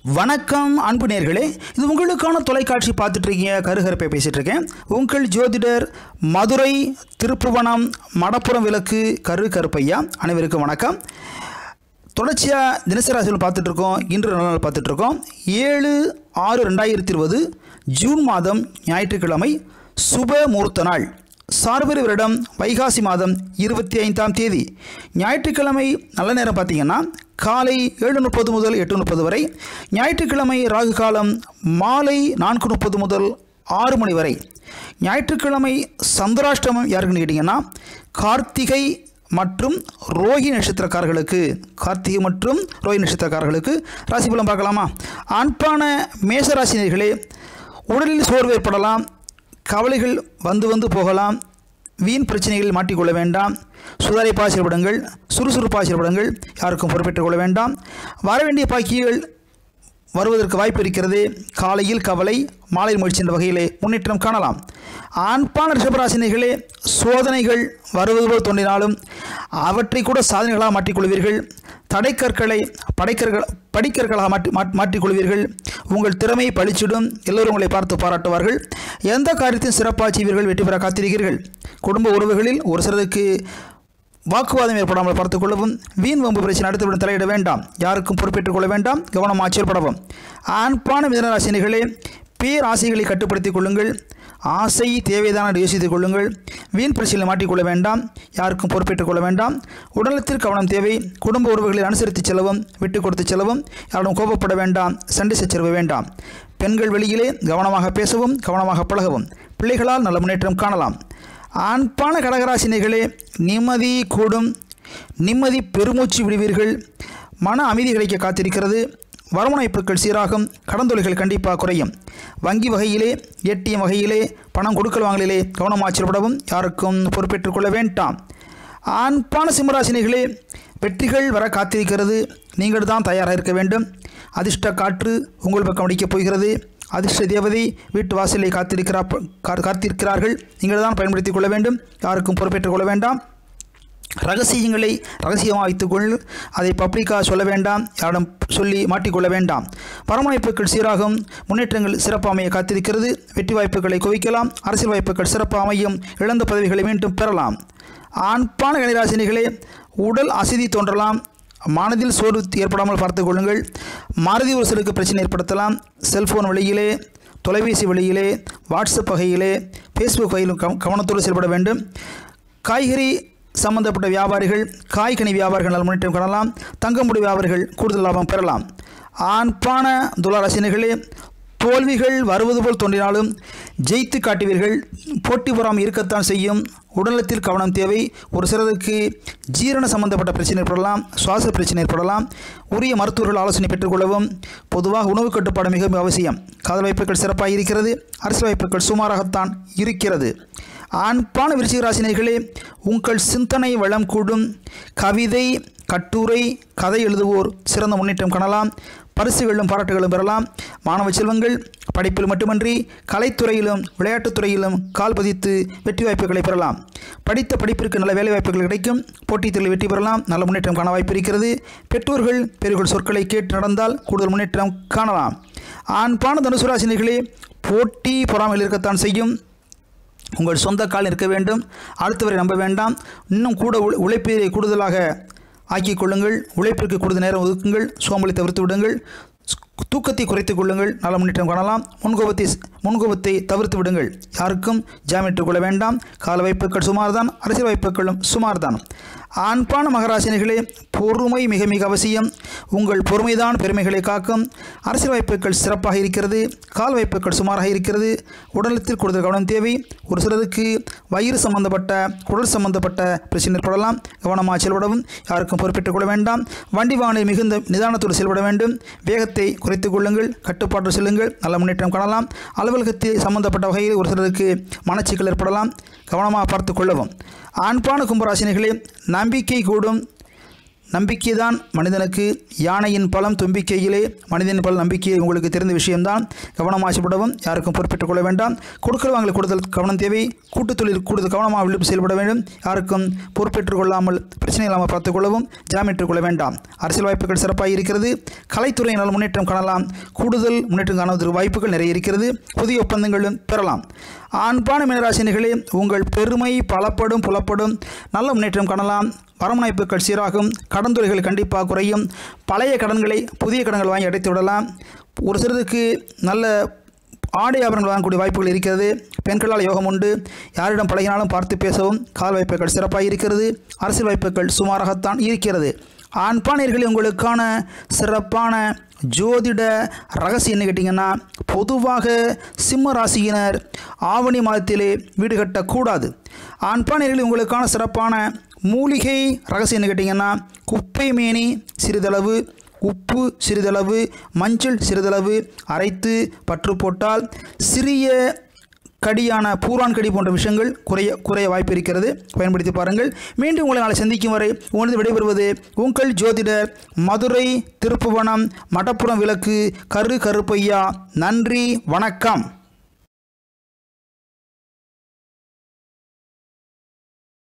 வணக்கம் அன்பு நேர்களே இது உங்களுக்கான தொலைக்காட்சி பார்த்துட்டு இருக்கீங்க கருகருப்பை பேசிட்டு இருக்கேன் உங்கள் ஜோதிடர் மதுரை திருப்புவனம் மடப்புறம் விளக்கு கரு கருப்பையா அனைவருக்கும் வணக்கம் தொடர்ச்சியாக தினசரி ராசியில் பார்த்துட்டு இருக்கோம் இன்று நல்ல நாள் பார்த்துட்டு இருக்கோம் ஏழு ஆறு ரெண்டாயிரத்தி இருபது ஜூன் மாதம் ஞாயிற்றுக்கிழமை சுப முகூர்த்த நாள் சார்பரி வருடம் வைகாசி மாதம் இருபத்தி ஐந்தாம் தேதி ஞாயிற்றுக்கிழமை நல்ல நேரம் பார்த்தீங்கன்னா காலை ஏழு முப்பது முதல் எட்டு முப்பது வரை ஞாயிற்றுக்கிழமை ராகு காலம் மாலை நான்கு முப்பது முதல் ஆறு மணி வரை ஞாயிற்றுக்கிழமை சந்திராஷ்டமம் யாருக்குன்னு கேட்டிங்கன்னா கார்த்திகை மற்றும் ரோஹி நட்சத்திரக்காரர்களுக்கு கார்த்திகை மற்றும் ரோஹி நட்சத்திரக்காரர்களுக்கு ராசி பலன் பார்க்கலாமா ஆண்பான மேசராசினியர்களே உடலில் சோர்வு ஏற்படலாம் கவலைகள் வந்து வந்து போகலாம் வீண் பிரச்சனைகளில் மாட்டிக்கொள்ள வேண்டாம் சுதாரிப்பாக செயல்படுங்கள் சுறுசுறுப்பாக செயல்படுங்கள் யாருக்கும் பொறுப்பேற்றுக் கொள்ள வேண்டாம் வர வேண்டிய பாக்கியங்கள் வருவதற்கு வாய்ப்பு இருக்கிறது காலையில் கவலை மாலையில் முயற்சி என்ற வகையிலே முன்னேற்றம் காணலாம் ஆண்பான ரிஷபராசினிகளே சோதனைகள் வருவது போல் தோன்றினாலும் அவற்றை கூட சாதனைகளாக மாற்றிக்கொள்வீர்கள் தடைக்கற்களை படைக்கற்கள் படிக்கற்களாக மாற்றி மாட்- மாற்றிக்கொள்வீர்கள் உங்கள் திறமையை பழிச்சிடும் எல்லோரும் உங்களை பார்த்து பாராட்டுவார்கள் எந்த காரியத்தையும் சிறப்பாக செய்வீர்கள் வெற்றி பெற காத்திருக்கிறீர்கள் குடும்ப உறவுகளில் ஒரு சிலருக்கு வாக்குவாதம் ஏற்படாமல் பார்த்துக் கொள்ளவும் வீண் வம்பு பிரச்சனை அடுத்தவுடன் தலையிட வேண்டாம் யாருக்கும் பொறுப்பேற்றுக் கொள்ள வேண்டாம் கவனமாக செயல்படவும் ஆண்பான மிதனராசினிகளே பேராசைகளை கட்டுப்படுத்திக் கொள்ளுங்கள் ஆசை தேவைதான என்று யோசித்துக் கொள்ளுங்கள் வீண் பிரச்சனையில் மாட்டிக்கொள்ள வேண்டாம் யாருக்கும் பொறுப்பேற்றுக் கொள்ள வேண்டாம் உடலத்தில் கவனம் தேவை குடும்ப உறவுகளை அனுசரித்து செல்லவும் விட்டு கொடுத்து செல்லவும் யாரும் கோபப்பட வேண்டாம் சண்டை சச்சரவு வேண்டாம் பெண்கள் வெளியிலே கவனமாக பேசவும் கவனமாக பழகவும் பிள்ளைகளால் நல்ல முன்னேற்றம் காணலாம் ஆண்பான கடகராசினிகளே நிம்மதி கூடும் நிம்மதி பெருமூச்சு விடுவீர்கள் மன அமைதி கிடைக்க காத்திருக்கிறது வருமானப்புகள் சீராகும் கடந்தொலைகள் கண்டிப்பாக குறையும் வங்கி வகையிலே ஏடிஎம் வகையிலே பணம் கொடுக்கல் வாங்கலிலே கவனமாக செயல்படவும் யாருக்கும் பொறுப்பேற்றுக் கொள்ள வேண்டாம் ஆண்பான சிம்மராசினிகளே வெற்றிகள் வர காத்திருக்கிறது நீங்கள் தான் தயாராக இருக்க வேண்டும் அதிர்ஷ்ட காற்று உங்கள் பக்கம் அடிக்கப் போகிறது அதிர்ஷ்ட தேவதை வீட்டு வாசலை காத்திருக்கிறா கா- காத்திருக்கிறார்கள் நீங்கள் தான் பயன்படுத்திக் கொள்ள வேண்டும் யாருக்கும் பொறுப்பேற்றுக் கொள்ள வேண்டாம் ரகசியங்களை ரகசியமாக வைத்துக்கொள் அதை பப்ளிக்காக சொல்ல வேண்டாம் யாரிடம் சொல்லி மாட்டிக்கொள்ள வேண்டாம் பரமனைப்புகள் சீராகும் முன்னேற்றங்கள் சிறப்பு அமைய காத்திருக்கிறது வெற்றி வாய்ப்புகளை குவிக்கலாம் அரசியல் வாய்ப்புகள் சிறப்பு அமையும் இழந்த பதவிகளை மீண்டும் பெறலாம் ஆண்பான கணிராசினிகளே உடல் அசதி தோன்றலாம் மனதில் சோர்வு ஏற்படாமல் பார்த்துக் கொள்ளுங்கள் மறதி ஒரு சிலருக்கு பிரச்சனை ஏற்படுத்தலாம் செல்போன் வழியிலே தொலைபேசி வழியிலே வாட்ஸ்அப் வகையிலே ஃபேஸ்புக் வகையிலும் கவ- கவனத்தோடு செயல்பட வேண்டும் காய்கறி சம்பந்தப்பட்ட வியாபாரிகள் காய்கனி வியாபாரிகள் நல்ல முன்னேற்றம் காணலாம் தங்கமுடி வியாபாரிகள் கூடுதல் லாபம் பெறலாம் ஆண்பான துளாராசினிகளே தோல்விகள் வருவது போல் தோன்றினாலும் ஜெயித்து காட்டுவீர்கள் போட்டி பொறாமை இருக்கத்தான் செய்யும் உடல்நலத்தில் கவனம் தேவை ஒரு சிலருக்கு ஜீரண சம்பந்தப்பட்ட பிரச்சனை ஏற்படலாம் சுவாச பிரச்சனை ஏற்படலாம் உரிய மருத்துவர்கள் ஆலோசனை பெற்றுக்கொள்ளவும் பொதுவாக உணவு கட்டுப்பாடு மிக மிக அவசியம் காதல் வாய்ப்புகள் சிறப்பாக இருக்கிறது அரசியல் வாய்ப்புகள் சுமாராகத்தான் இருக்கிறது ஆண்பான விருச்சிக ராசினியர்களே உங்கள் சிந்தனை வளம் கூடும் கவிதை கட்டுரை கதை எழுதுவோர் சிறந்த முன்னேற்றம் காணலாம் பரிசுகளும் பாராட்டுகளும் பெறலாம் மாணவ செல்வங்கள் படிப்பில் மட்டுமன்றி கலைத்துறையிலும் விளையாட்டுத் துறையிலும் கால் பதித்து வெற்றி வாய்ப்புகளை பெறலாம் படித்த படிப்பிற்கு நல்ல வேலை வாய்ப்புகள் கிடைக்கும் போட்டித் தேர்வில் வெற்றி பெறலாம் நல்ல முன்னேற்றம் காண வாய்ப்பு இருக்கிறது பெற்றோர்கள் பெரியர்கள் சொற்களை கேட்டு நடந்தால் கூடுதல் முன்னேற்றம் காணலாம் ஆண்பான தனுசுராசினிகளே போட்டி பொறாமையில் இருக்கத்தான் செய்யும் உங்கள் சொந்த கால் இருக்க வேண்டும் அடுத்தவரை நம்ப வேண்டாம் இன்னும் கூட உழை- உழைப்பை கூடுதலாக ஆக்கிக் கொள்ளுங்கள் உழைப்பிற்கு கூடுதல் நேரம் ஒதுக்குங்கள் சோம்பலை தவிர்த்து விடுங்கள் ஸ்- தூக்கத்தை குறைத்துக் கொள்ளுங்கள் நல்ல முன்னேற்றம் காணலாம் முன்கோபத்தை ஸ்- முன்கோபத்தை தவிர்த்து விடுங்கள் யாருக்கும் ஜாமீன் கொள்ள வேண்டாம் கால வாய்ப்புகள் சுமார்தான் அரசியல் வாய்ப்புகளும் சுமார்தான் ஆண்பான மகராசினிகளே பொறுமை மிக மிக அவசியம் உங்கள் பொறுமைதான் பெருமைகளை காக்கும் அரசியல் வாய்ப்புகள் சிறப்பாக இருக்கிறது கால் வாய்ப்புகள் சுமாராக இருக்கிறது உடலத்தில் கூடுதல் கவனம் தேவை ஒரு சிலருக்கு வயிறு சம்பந்தப்பட்ட குடல் சம்பந்தப்பட்ட பிரச்சனை ஏற்படலாம் கவனமாக செயல்படவும் யாருக்கும் பொறுப்பேற்றுக் கொள்ள வேண்டாம் வண்டி வாகனம் மிகுந்த நிதானத்தோடு செயல்பட வேண்டும் வேகத்தை குறைத்துக் கொள்ளுங்கள் கட்டுப்பாட்டு செல்லுங்கள் நல்ல முன்னேற்றம் காணலாம் அலுவலகத்தில் சம்பந்தப்பட்ட வகையில் ஒரு சிலருக்கு மனச்சிக்கல் ஏற்படலாம் கவனமாக பார்த்து கொள்ளவும் ஆண்பான கும்பராசினிகளே நம்பிக்கை கூடும் நம்பிக்கைதான் மனிதனுக்கு யானையின் பலம் தும்பிக்கையிலே மனிதனின் பலம் நம்பிக்கை உங்களுக்கு தெரிந்த விஷயம்தான் கவனம் ஆசைப்படவும் யாருக்கும் பொறுப்பேற்றுக் கொள்ள வேண்டாம் கொடுக்கல் வாங்கல் கூடுதல் கவனம் தேவை கூட்டுத் தொழில் கூடுதல் கவனமாக விழிப்பு செயல்பட வேண்டும் யாருக்கும் பொறுப்பேற்றுக் கொள்ளாமல் பிரச்சனை இல்லாமல் பார்த்துக் கொள்ளவும் ஜாமீட்டுக் கொள்ள வேண்டாம் அரசியல் வாய்ப்புகள் சிறப்பாக இருக்கிறது கலைத்துறையினால் முன்னேற்றம் காணலாம் கூடுதல் முன்னேற்றம் காணுவதற்கு வாய்ப்புகள் நிறைய இருக்கிறது புதிய ஒப்பந்தங்களும் பெறலாம் ஆண்பான மீனராசினிகளே உங்கள் பெருமை பலப்படும் புலப்படும் நல்ல முன்னேற்றம் காணலாம் வரமுனைப்புகள் சீராகும் கடன் தொகைகள் கண்டிப்பாக குறையும் பழைய கடன்களை புதிய கடன்கள் வாங்கி அடைத்து விடலாம் ஒரு சிலருக்கு நல்ல ஆடை ஆபரணங்கள் வாங்கக்கூடிய வாய்ப்புகள் இருக்கிறது பெண்களால் யோகம் உண்டு யாரிடம் பழகினாலும் பார்த்து பேசவும் கால் வாய்ப்புகள் சிறப்பாக இருக்கிறது அரசியல் வாய்ப்புகள் சுமாராகத்தான் இருக்கிறது ஆண்பானியர்கள் உங்களுக்கான சிறப்பான ஜோதிட ரகசியம் என்ன கேட்டிங்கன்னா பொதுவாக சிம்ம ராசியினர் ஆவணி மாதத்திலே வீடு கட்டக்கூடாது ஆண்பானியர்கள் உங்களுக்கான சிறப்பான மூலிகை ரகசியம் என்ன கேட்டிங்கன்னா குப்பை மேனி சிறிதளவு உப்பு சிறிதளவு மஞ்சள் சிறிதளவு அரைத்து பற்று போட்டால் சிறிய கடியான பூரான் கடி போன்ற விஷயங்கள் குறைய குறைய வாய்ப்பு இருக்கிறது பயன்படுத்தி பாருங்கள் மீண்டும் உங்களை நாளை சந்திக்கும் வரை உங்களது விடைபெறுவது உங்கள் ஜோதிடர் மதுரை திருப்புவனம் மடப்புறம் விளக்கு கரு கருப்பையா நன்றி வணக்கம்